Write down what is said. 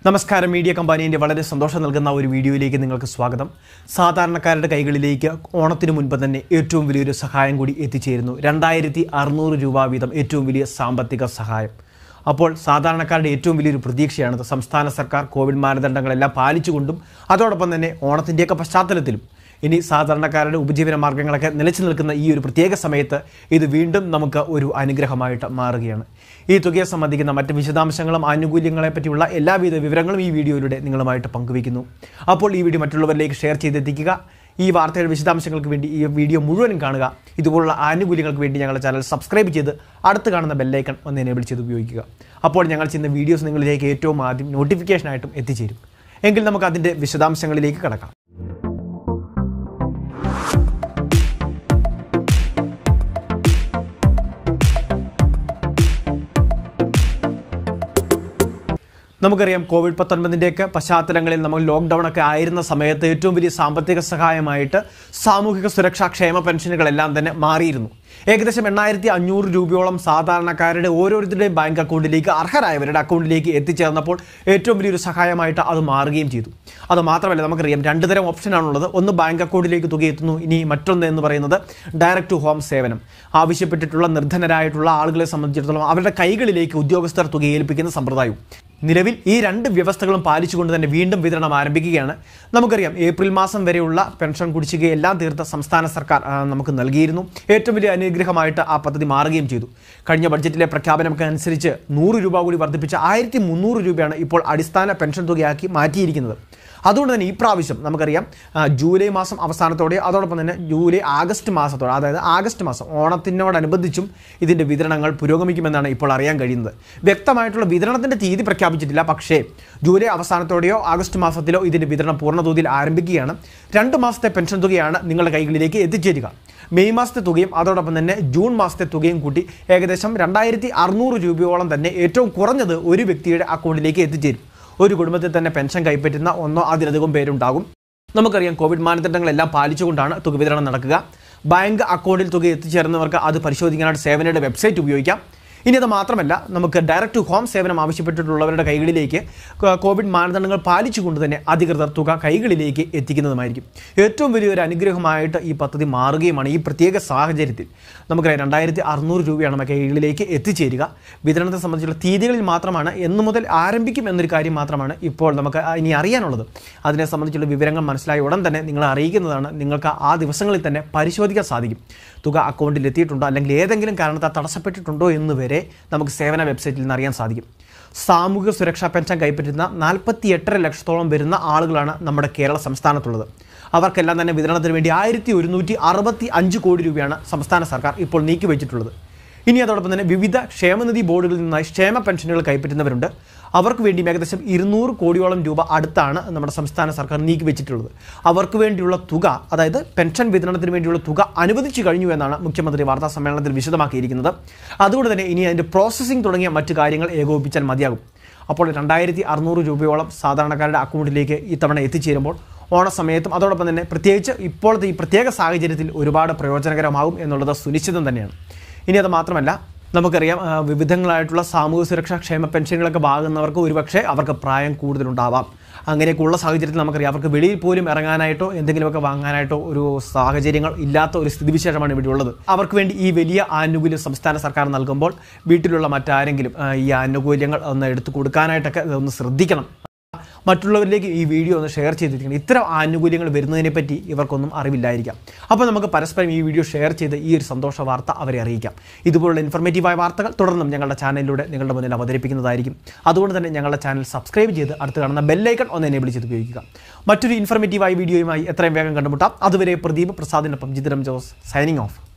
നമസ്കാരം മീഡിയ കമ്പാനീൻ്റെ വളരെ സന്തോഷം നൽകുന്ന ഒരു വീഡിയോയിലേക്ക് നിങ്ങൾക്ക് സ്വാഗതം സാധാരണക്കാരുടെ കൈകളിലേക്ക് ഓണത്തിന് മുൻപ് തന്നെ ഏറ്റവും വലിയൊരു സഹായം കൂടി എത്തിച്ചേരുന്നു രണ്ടായിരത്തി അറുന്നൂറ് രൂപ വീതം ഏറ്റവും വലിയ സാമ്പത്തിക സഹായം അപ്പോൾ സാധാരണക്കാരുടെ ഏറ്റവും വലിയൊരു പ്രതീക്ഷയാണത് സംസ്ഥാന സർക്കാർ കോവിഡ് മാനദണ്ഡങ്ങളെല്ലാം പാലിച്ചുകൊണ്ടും അതോടൊപ്പം തന്നെ ഓണത്തിൻ്റെയൊക്കെ പശ്ചാത്തലത്തിലും ഇനി സാധാരണക്കാരുടെ ഉപജീവന മാർഗ്ഗങ്ങളൊക്കെ നിലച്ചു നിൽക്കുന്ന ഈ ഒരു പ്രത്യേക സമയത്ത് ഇത് വീണ്ടും നമുക്ക് ഒരു അനുഗ്രഹമായിട്ട് മാറുകയാണ് ഈ തുകയെ സംബന്ധിക്കുന്ന മറ്റ് വിശദാംശങ്ങളും ആനുകൂല്യങ്ങളെ പറ്റിയുള്ള എല്ലാവിധ വിവരങ്ങളും ഈ വീഡിയോയിലൂടെ നിങ്ങളുമായിട്ട് പങ്കുവയ്ക്കുന്നു അപ്പോൾ ഈ വീഡിയോ മറ്റുള്ളവരിലേക്ക് ഷെയർ ചെയ്തെത്തിക്കുക ഈ വാർത്തയുടെ വിശദാംശങ്ങൾക്ക് വേണ്ടി ഈ വീഡിയോ മുഴുവനും കാണുക ഇതുപോലുള്ള ആനുകൂല്യങ്ങൾക്ക് വേണ്ടി ഞങ്ങളുടെ ചാനൽ സബ്സ്ക്രൈബ് ചെയ്ത് അടുത്ത് കാണുന്ന ബെല്ലൈക്കൺ ഒന്ന് എനേബിൾ ചെയ്ത് ഉപയോഗിക്കുക അപ്പോൾ ഞങ്ങൾ ചെയ്യുന്ന വീഡിയോസ് നിങ്ങളിലേക്ക് ഏറ്റവും ആദ്യം നോട്ടിഫിക്കേഷനായിട്ടും എത്തിച്ചേരും എങ്കിൽ നമുക്ക് അതിൻ്റെ വിശദാംശങ്ങളിലേക്ക് കടക്കാം നമുക്കറിയാം കോവിഡ് പത്തൊൻപതിൻ്റെയൊക്കെ പശ്ചാത്തലങ്ങളിൽ നമ്മൾ ലോക്ക്ഡൗൺ ഒക്കെ ആയിരുന്ന സമയത്ത് ഏറ്റവും വലിയ സാമ്പത്തിക സഹായമായിട്ട് സാമൂഹിക സുരക്ഷാ ക്ഷേമ പെൻഷനുകളെല്ലാം തന്നെ മാറിയിരുന്നു ഏകദേശം എണ്ണായിരത്തി അഞ്ഞൂറ് രൂപയോളം സാധാരണക്കാരുടെ ഓരോരുത്തരുടെയും ബാങ്ക് അക്കൗണ്ടിലേക്ക് അർഹരായവരുടെ അക്കൗണ്ടിലേക്ക് എത്തിച്ചേർന്നപ്പോൾ ഏറ്റവും വലിയൊരു സഹായമായിട്ട് അത് മാറുകയും ചെയ്തു അത് മാത്രമല്ല നമുക്കറിയാം രണ്ട് തരം ഓപ്ഷനാണുള്ളത് ഒന്ന് ബാങ്ക് അക്കൗണ്ടിലേക്ക് തുക എത്തുന്നു ഇനി മറ്റൊന്ന് എന്ന് പറയുന്നത് ഡയറക്റ്റ് ടു ഹോം സേവനം ആവശ്യപ്പെട്ടിട്ടുള്ള നിർധനരായിട്ടുള്ള ആളുകളെ സംബന്ധിച്ചിടത്തോളം അവരുടെ കൈകളിലേക്ക് ഉദ്യോഗസ്ഥർ തുക ഏൽപ്പിക്കുന്ന സമ്പ്രദായവും നിലവിൽ ഈ രണ്ട് വ്യവസ്ഥകളും പാലിച്ചുകൊണ്ട് തന്നെ വീണ്ടും വിതരണം ആരംഭിക്കുകയാണ് നമുക്കറിയാം ഏപ്രിൽ മാസം വരെയുള്ള പെൻഷൻ കുടിശ്ശികയെല്ലാം തീർത്ത സംസ്ഥാന സർക്കാർ ആ, നമുക്ക് നൽകിയിരുന്നു ഏറ്റവും വലിയ അനുഗ്രഹമായിട്ട് ആ പദ്ധതി മാറുകയും ചെയ്തു കഴിഞ്ഞ ബഡ്ജറ്റിലെ പ്രഖ്യാപനമൊക്കെ അനുസരിച്ച് നൂറ് രൂപ കൂടി വർദ്ധിപ്പിച്ച ആയിരത്തി മുന്നൂറ് രൂപയാണ് ഇപ്പോൾ അടിസ്ഥാന പെൻഷൻ തുകയാക്കി മാറ്റിയിരിക്കുന്നത് അതുകൊണ്ട് തന്നെ ഈ പ്രാവശ്യം നമുക്കറിയാം ആ, ജൂലൈ മാസം അവസാനത്തോടെ അതോടൊപ്പം തന്നെ ജൂലൈ ആഗസ്റ്റ് മാസത്തോടെ അതായത് ആഗസ്റ്റ് മാസം ഓണത്തിനോടനുബന്ധിച്ചും ഇതിൻ്റെ വിതരണങ്ങൾ പുരോഗമിക്കുമെന്നാണ് ഇപ്പോൾ അറിയാൻ കഴിയുന്നത് വ്യക്തമായിട്ടുള്ള വിതരണത്തിൻ്റെ തീയതി പ്രഖ്യാപിച്ചിട്ടില്ല പക്ഷേ ജൂലൈ അവസാനത്തോടെയോ ആഗസ്റ്റ് മാസത്തിലോ ഇതിൻ്റെ വിതരണം പൂർണ്ണതോതിൽ ആരംഭിക്കുകയാണ് രണ്ട് മാസത്തെ പെൻഷൻ തുകയാണ് നിങ്ങളുടെ കൈകളിലേക്ക് എത്തിച്ചേരുക മെയ് മാസത്തെ തുകയും അതോടൊപ്പം തന്നെ ജൂൺ മാസത്തെ തുകയും കൂട്ടി ഏകദേശം രണ്ടായിരത്തി അറുന്നൂറ് രൂപയോളം തന്നെ ഏറ്റവും കുറഞ്ഞത് ഒരു വ്യക്തിയുടെ അക്കൗണ്ടിലേക്ക് എത്തിച്ചേരും ഒരു കുടുംബത്തിൽ തന്നെ പെൻഷൻ കൈപ്പറ്റുന്ന ഒന്നോ അതിലധികം പേരുണ്ടാകും നമുക്കറിയാം കോവിഡ് മാനദണ്ഡങ്ങളെല്ലാം പാലിച്ചുകൊണ്ടാണ് തുക വിതരണം നടക്കുക ബാങ്ക് അക്കൗണ്ടിൽ തുക എത്തിച്ചേർന്നവർക്ക് അത് പരിശോധിക്കാനായിട്ട് സേവനയുടെ വെബ്സൈറ്റ് ഉപയോഗിക്കാം ഇനി അത് മാത്രമല്ല നമുക്ക് ഡയറക്റ്റ് ടു ഹോം സേവനം ആവശ്യപ്പെട്ടിട്ടുള്ളവരുടെ കൈകളിലേക്ക് കോ- കോവിഡ് മാനദണ്ഡങ്ങൾ പാലിച്ചുകൊണ്ട് തന്നെ അധികൃതർ തുക കൈകളിലേക്ക് എത്തിക്കുന്നതുമായിരിക്കും ഏറ്റവും വലിയൊരു അനുഗ്രഹമായിട്ട് ഈ പദ്ധതി മാറുകയുമാണ് ഈ പ്രത്യേക സാഹചര്യത്തിൽ നമുക്കറിയാം രണ്ടായിരത്തി അറുന്നൂറ് രൂപയാണ് നമ്മുടെ കൈകളിലേക്ക് എത്തിച്ചേരുക വിതരണത്തെ സംബന്ധിച്ചുള്ള തീയതികളിൽ മാത്രമാണ് എന്ന് മുതൽ ആരംഭിക്കും എന്നൊരു കാര്യം മാത്രമാണ് ഇപ്പോൾ നമുക്ക് ഇനി അറിയാനുള്ളത് അതിനെ സംബന്ധിച്ചുള്ള വിവരങ്ങൾ മനസ്സിലായ ഉടൻ തന്നെ നിങ്ങളെ അറിയിക്കുന്നതാണ് നിങ്ങൾക്ക് ആ ദിവസങ്ങളിൽ തന്നെ പരിശോധിക്കാൻ സാധിക്കും തുക അക്കൗണ്ടിൽ എത്തിയിട്ടുണ്ടോ അല്ലെങ്കിൽ ഏതെങ്കിലും കാരണത്താൽ തടസ്സപ്പെട്ടിട്ടുണ്ടോ എന്ന് വരെ നമുക്ക് സേവന വെബ്സൈറ്റിൽ നിന്ന് അറിയാൻ സാധിക്കും സാമൂഹിക സുരക്ഷാ പെൻഷൻ കൈപ്പറ്റുന്ന നാൽപ്പത്തി എട്ടര ലക്ഷത്തോളം വരുന്ന ആളുകളാണ് നമ്മുടെ കേരള സംസ്ഥാനത്തുള്ളത് അവർക്കെല്ലാം തന്നെ വിതരണത്തിന് വേണ്ടി ആയിരത്തി ഒരുന്നൂറ്റി അറുപത്തി അഞ്ച് കോടി രൂപയാണ് സംസ്ഥാന സർക്കാർ ഇപ്പോൾ നീക്കിവെച്ചിട്ടുള്ളത് ഇനി അതോടൊപ്പം തന്നെ വിവിധ ക്ഷേമനിധി ബോർഡുകളിൽ നിന്നായി ക്ഷേമ പെൻഷനുകൾ കൈപ്പറ്റുന്നവരുണ്ട് അവർക്ക് വേണ്ടി ഏകദേശം ഇരുന്നൂറ് കോടിയോളം രൂപ അടുത്താണ് നമ്മുടെ സംസ്ഥാന സർക്കാർ നീക്കി വെച്ചിട്ടുള്ളത് അവർക്ക് വേണ്ടിയുള്ള തുക അതായത് പെൻഷൻ വിതരണത്തിന് വേണ്ടിയുള്ള തുക അനുവദിച്ചു കഴിഞ്ഞു എന്നാണ് മുഖ്യമന്ത്രി വാർത്താ സമ്മേളനത്തിൽ വിശദമാക്കിയിരിക്കുന്നത് അതുകൊണ്ട് തന്നെ ഇനി അതിൻ്റെ പ്രോസസ്സിംഗ് തുടങ്ങിയ മറ്റു കാര്യങ്ങൾ ഏകോപിപ്പിച്ചാൽ മതിയാകും അപ്പോൾ രണ്ടായിരത്തി അറുന്നൂറ് രൂപയോളം സാധാരണക്കാരുടെ അക്കൗണ്ടിലേക്ക് ഇത്തവണ എത്തിച്ചേരുമ്പോൾ ഓണസമയത്തും അതോടൊപ്പം തന്നെ പ്രത്യേകിച്ച് ഇപ്പോഴത്തെ ഈ പ്രത്യേക സാഹചര്യത്തിൽ ഒരുപാട് പ്രയോജനകരമാകും എന്നുള്ളത് സുനിശ്ചിതം തന്നെയാണ് ഇനി അത് മാത്രമല്ല നമുക്കറിയാം ആ, വിവിധങ്ങളായിട്ടുള്ള സാമൂഹ്യ സുരക്ഷാ ക്ഷേമ പെൻഷനുകളൊക്കെ വാങ്ങുന്നവർക്ക് ഒരുപക്ഷെ അവർക്ക് പ്രായം കൂടുതലുണ്ടാവാം അങ്ങനെയൊക്കെയുള്ള സാഹചര്യത്തിൽ നമുക്കറിയാം അവർക്ക് വെളിയിൽ പോലും ഇറങ്ങാനായിട്ടോ എന്തെങ്കിലുമൊക്കെ വാങ്ങാനായിട്ടോ ഒരു സാഹചര്യങ്ങൾ ഇല്ലാത്ത ഒരു സ്ഥിതിവിശേഷമാണ് ഇവിടെ ഉള്ളത് അവർക്ക് വേണ്ടി ഈ വലിയ ആനുകൂല്യം സംസ്ഥാന സർക്കാർ നൽകുമ്പോൾ വീട്ടിലുള്ള മറ്റാരെങ്കിലും ആ, ഈ ആനുകൂല്യങ്ങൾ ഒന്ന് എടുത്തു കൊടുക്കാനായിട്ടൊക്കെ ഒന്ന് ശ്രദ്ധിക്കണം മറ്റുള്ളവരിലേക്ക് ഈ വീഡിയോ ഒന്ന് ഷെയർ ചെയ്തിരിക്കണം ഇത്തരം ആനുകൂല്യങ്ങൾ വരുന്നതിനെ പറ്റി ഇവർക്കൊന്നും അറിവില്ലായിരിക്കാം അപ്പോൾ നമുക്ക് പരസ്പരം ഈ വീഡിയോ ഷെയർ ചെയ്ത് ഈ ഒരു സന്തോഷ വാർത്ത അവരെ അറിയിക്കാം ഇതുപോലുള്ള ഇൻഫർമേറ്റീവായ വാർത്തകൾ തുടർന്നും ഞങ്ങളുടെ ചാനലിലൂടെ നിങ്ങളുടെ മുന്നിൽ അവതരിപ്പിക്കുന്നതായിരിക്കും അതുകൊണ്ട് തന്നെ ഞങ്ങളുടെ ചാനൽ സബ്സ്ക്രൈബ് ചെയ്ത് അടുത്ത് കാണുന്ന ബെല്ലൈക്കൺ ഒന്ന് എനേബിൾ ചെയ്ത് ഉപയോഗിക്കുക മറ്റൊരു ഇൻഫർമേറ്റീവായ വീഡിയോയുമായി എത്രയും വേഗം കണ്ടുമുട്ടാം അതുവരെ പ്രദീപ് പ്രസാദിനൊപ്പം ജിതിരം ജോസ് സൈനിങ് ഓഫ്